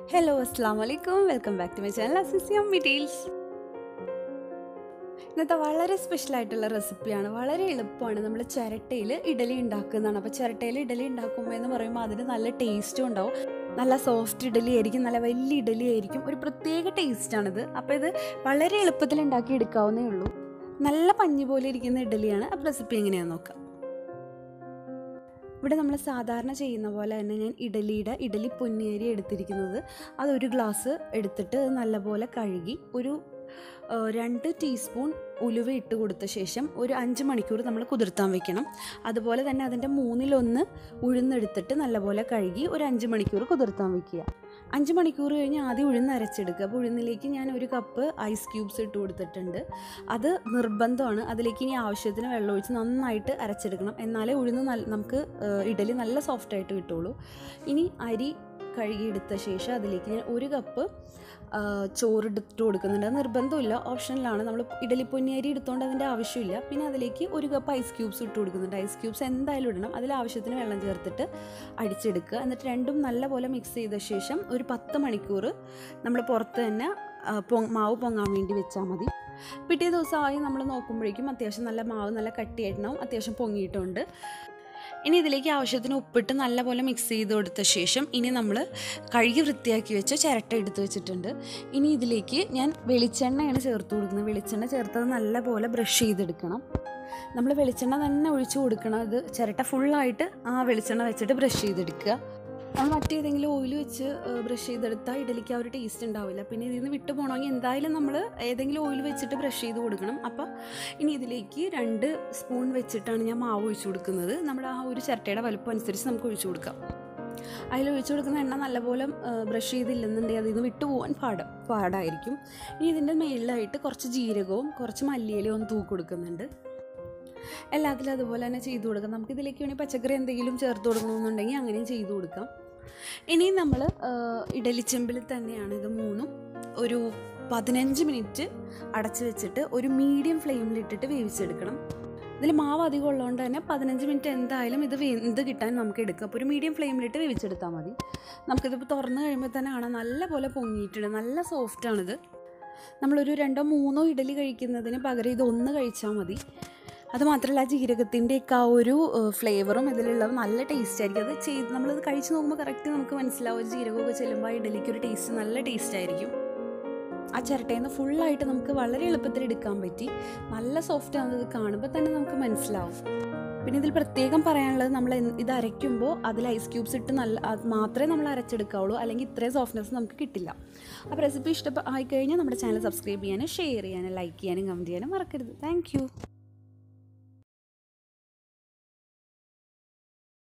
hello അസ്സാം വലൈക്കും welcome back to my channel അസിസിയം ഡീറ്റെയിൽസ് ഇന്നത്തെ വളരെ സ്പെഷ്യൽ ആയിട്ടുള്ള റെസിപ്പിയാണ് വളരെ എളുപ്പമാണ് നമ്മൾ ചിരട്ടയിൽ ഇഡലി ഉണ്ടാക്കുന്നതാണ് അപ്പോൾ ചിരട്ടയിൽ ഇഡലി ഉണ്ടാക്കുമ്പോൾ എന്ന് പറയുമ്പോൾ അതിന് നല്ല ടേസ്റ്റും ഉണ്ടാവും നല്ല സോഫ്റ്റ് ഇഡലി ആയിരിക്കും നല്ല വലിയ ഇഡലി ആയിരിക്കും ഒരു പ്രത്യേക ടേസ്റ്റാണിത് അപ്പോൾ ഇത് വളരെ എളുപ്പത്തിൽ ഉണ്ടാക്കി എടുക്കാവുന്നേ ഉള്ളൂ നല്ല പഞ്ഞി പോലെ ഇരിക്കുന്ന ഇഡലിയാണ് അപ്പോൾ റെസിപ്പി എങ്ങനെയാണെന്ന് നോക്കാം ഇവിടെ നമ്മൾ സാധാരണ ചെയ്യുന്ന പോലെ തന്നെ ഞാൻ ഇഡലിയുടെ ഇഡലി പൊന്നിയരി എടുത്തിരിക്കുന്നത് അതൊരു ഗ്ലാസ് എടുത്തിട്ട് അത് നല്ലപോലെ കഴുകി ഒരു ആ, രണ്ട് ടീസ്പൂൺ ഉലുവ ഇട്ട് കൊടുത്ത ശേഷം ഒരു അഞ്ച് മണിക്കൂർ നമ്മൾ കുതിർത്താൻ വെക്കണം അതുപോലെ തന്നെ അതിൻ്റെ മൂന്നിലൊന്ന് ഉഴുന്നെടുത്തിട്ട് നല്ലപോലെ കഴുകി ഒരു അഞ്ച് മണിക്കൂർ കുതിർത്താൻ വെക്കുക അഞ്ച് മണിക്കൂർ കഴിഞ്ഞ് ആദ്യം ഉഴുന്ന് അരച്ചെടുക്കുക അപ്പോൾ ഉഴുന്നിലേക്ക് ഞാൻ ഒരു കപ്പ് ഐസ് ക്യൂബ്സ് ഇട്ട് കൊടുത്തിട്ടുണ്ട് അത് നിർബന്ധമാണ് അതിലേക്ക് ഇനി ആവശ്യത്തിന് വെള്ളം ഒഴിച്ച് നന്നായിട്ട് അരച്ചെടുക്കണം എന്നാലേ ഉഴുന്ന് നല്ല നമുക്ക് ഏഹ്, ഇഡലി നല്ല സോഫ്റ്റായിട്ട് കിട്ടുള്ളൂ ഇനി അരി കഴുകിയെടുത്ത ശേഷം അതിലേക്ക് ഞാൻ ഒരു കപ്പ് ആ, ചോറിട്ട് കൊടുക്കുന്നുണ്ട് അത് നിർബന്ധമില്ല ഓപ്ഷനിലാണ് നമ്മൾ ഇഡലിപ്പൊന്നി അരി എടുത്തുകൊണ്ട് അതിൻ്റെ ആവശ്യമില്ല പിന്നെ അതിലേക്ക് ഒരു കപ്പ് ഐസ് ക്യൂബ്സ് ഇട്ട് കൊടുക്കുന്നുണ്ട് ഐസ് ക്യൂബ്സ് എന്തായാലും ഇടണം അതിൽ ആവശ്യത്തിന് വെള്ളം ചേർത്തിട്ട് അടിച്ചെടുക്കുക എന്നിട്ട് രണ്ടും നല്ലപോലെ മിക്സ് ചെയ്ത ശേഷം ഒരു പത്ത് മണിക്കൂർ നമ്മൾ പുറത്ത് തന്നെ ആ, പൊ- മാവ് പൊങ്ങാൻ വേണ്ടി വെച്ചാൽ മതി പിറ്റേ ദിവസമായി നമ്മൾ നോക്കുമ്പോഴേക്കും അത്യാവശ്യം നല്ല മാവ് നല്ല കട്ടിയായിട്ടുണ്ടാവും അത്യാവശ്യം പൊങ്ങിയിട്ടുണ്ട് ഇനി ഇതിലേക്ക് ആവശ്യത്തിന് ഉപ്പിട്ട് നല്ലപോലെ മിക്സ് ചെയ്ത് കൊടുത്ത ശേഷം ഇനി നമ്മൾ കഴുകി വൃത്തിയാക്കി വെച്ച ചിരട്ട എടുത്ത് വെച്ചിട്ടുണ്ട് ഇനി ഇതിലേക്ക് ഞാൻ വെളിച്ചെണ്ണയാണ് ചേർത്ത് കൊടുക്കുന്നത് വെളിച്ചെണ്ണ ചേർത്തത് നല്ലപോലെ ബ്രഷ് ചെയ്തെടുക്കണം നമ്മൾ വെളിച്ചെണ്ണ തന്നെ ഒഴിച്ചു കൊടുക്കണം ഇത് ചിരട്ട ഫുള്ളായിട്ട് ആ വെളിച്ചെണ്ണ വെച്ചിട്ട് ബ്രഷ് ചെയ്തെടുക്കുക നമ്മൾ മറ്റേതെങ്കിലും ഓയിൽ വെച്ച് ബ്രഷ് ചെയ്തെടുത്താൽ ഇഡലിക്ക് ആ ഒരു ടേസ്റ്റ് ഉണ്ടാവില്ല പിന്നെ ഇതിൽ നിന്ന് വിട്ടു പോകണമെങ്കിൽ എന്തായാലും നമ്മൾ ഏതെങ്കിലും ഓയിൽ വെച്ചിട്ട് ബ്രഷ് ചെയ്ത് കൊടുക്കണം അപ്പോൾ ഇനി ഇതിലേക്ക് രണ്ട് സ്പൂൺ വെച്ചിട്ടാണ് ഞാൻ മാവ് ഒഴിച്ചു കൊടുക്കുന്നത് നമ്മുടെ ആ ഒരു ചിരട്ടയുടെ വലുപ്പം അനുസരിച്ച് നമുക്ക് ഒഴിച്ചു കൊടുക്കാം അതിൽ ഒഴിച്ചു കൊടുക്കുന്ന എണ്ണ നല്ലപോലെ ബ്രഷ് ചെയ്തില്ലെന്നുണ്ടെങ്കിൽ അതിൽ നിന്ന് വിട്ടു പോകാൻ പാട പാടായിരിക്കും ഇനി ഇതിൻ്റെ മേളിലായിട്ട് കുറച്ച് ജീരകവും കുറച്ച് മല്ലിയിലയും ഒന്ന് തൂക്കി കൊടുക്കുന്നുണ്ട് എല്ലാത്തിലും അതുപോലെ തന്നെ ചെയ്തു കൊടുക്കാം നമുക്ക് ഇതിലേക്ക് വേണമെങ്കിൽ പച്ചക്കറി എന്തെങ്കിലും ചേർത്ത് കൊടുക്കണമെന്നുണ്ടെങ്കിൽ അങ്ങനെയും ചെയ്തു കൊടുക്കാം ഇനി നമ്മൾ ഇഡലിച്ചെമ്പിൽ തന്നെയാണ് ഇത് മൂന്നും ഒരു പതിനഞ്ച് മിനിറ്റ് അടച്ചു വെച്ചിട്ട് ഒരു മീഡിയം ഫ്ലെയിമിലിട്ടിട്ട് വേവിച്ചെടുക്കണം ഇതിൽ മാവ് അധികം ഉള്ളതുകൊണ്ട് തന്നെ പതിനഞ്ച് മിനിറ്റ് എന്തായാലും ഇത് വെന്ത് കിട്ടാൻ നമുക്ക് എടുക്കാം അപ്പോൾ ഒരു മീഡിയം ഫ്ലെയിമിലിട്ട് വേവിച്ചെടുത്താൽ മതി നമുക്കിതിപ്പോൾ തുറന്ന് കഴിയുമ്പോൾ തന്നെ കാണാം നല്ല പോലെ പൊങ്ങിയിട്ടുണ്ട് നല്ല സോഫ്റ്റാണിത് നമ്മളൊരു രണ്ടോ മൂന്നോ ഇഡലി കഴിക്കുന്നതിന് പകരം ഇത് ഒന്ന് കഴിച്ചാൽ മതി അത് മാത്രമല്ല ആ ജീരകത്തിൻ്റെയൊക്കെ ആ ഒരു ഫ്ലേവറും ഇതിലുള്ളത് നല്ല ടേസ്റ്റ് ആയിരിക്കും അത് ചെയ്ത് നമ്മളത് കഴിച്ച് നോക്കുമ്പോൾ കറക്റ്റ് നമുക്ക് മനസ്സിലാവും ഒരു ജീരകമൊക്കെ ചെല്ലുമ്പോൾ ആ ഇഡലിക്ക് ഒരു ടേസ്റ്റ് നല്ല ടേസ്റ്റ് ആയിരിക്കും ആ ചിരട്ടയിൽ നിന്ന് ഫുള്ളായിട്ട് നമുക്ക് വളരെ എളുപ്പത്തിൽ എടുക്കാൻ പറ്റി നല്ല സോഫ്റ്റ് ആവുന്നത് കാണുമ്പോൾ തന്നെ നമുക്ക് മനസ്സിലാവും പിന്നെ ഇതിൽ പ്രത്യേകം പറയാനുള്ളത് നമ്മൾ എന്ത് ഇത് അരയ്ക്കുമ്പോൾ അതിൽ ഐസ് ക്യൂബ്സ് ഇട്ട് നല്ല അത് മാത്രമേ നമ്മൾ അരച്ചെടുക്കാവുള്ളൂ അല്ലെങ്കിൽ ഇത്രയും സോഫ്റ്റ്നെസ് നമുക്ക് കിട്ടില്ല അപ്പോൾ റെസിപ്പി ഇഷ്ടമായി കഴിഞ്ഞാൽ നമ്മുടെ ചാനൽ സബ്സ്ക്രൈബ് ചെയ്യാനും ഷെയർ ചെയ്യാനും ലൈക്ക് ചെയ്യാനും കമൻറ്റ് ചെയ്യാനും മറക്കരുത് താങ്ക്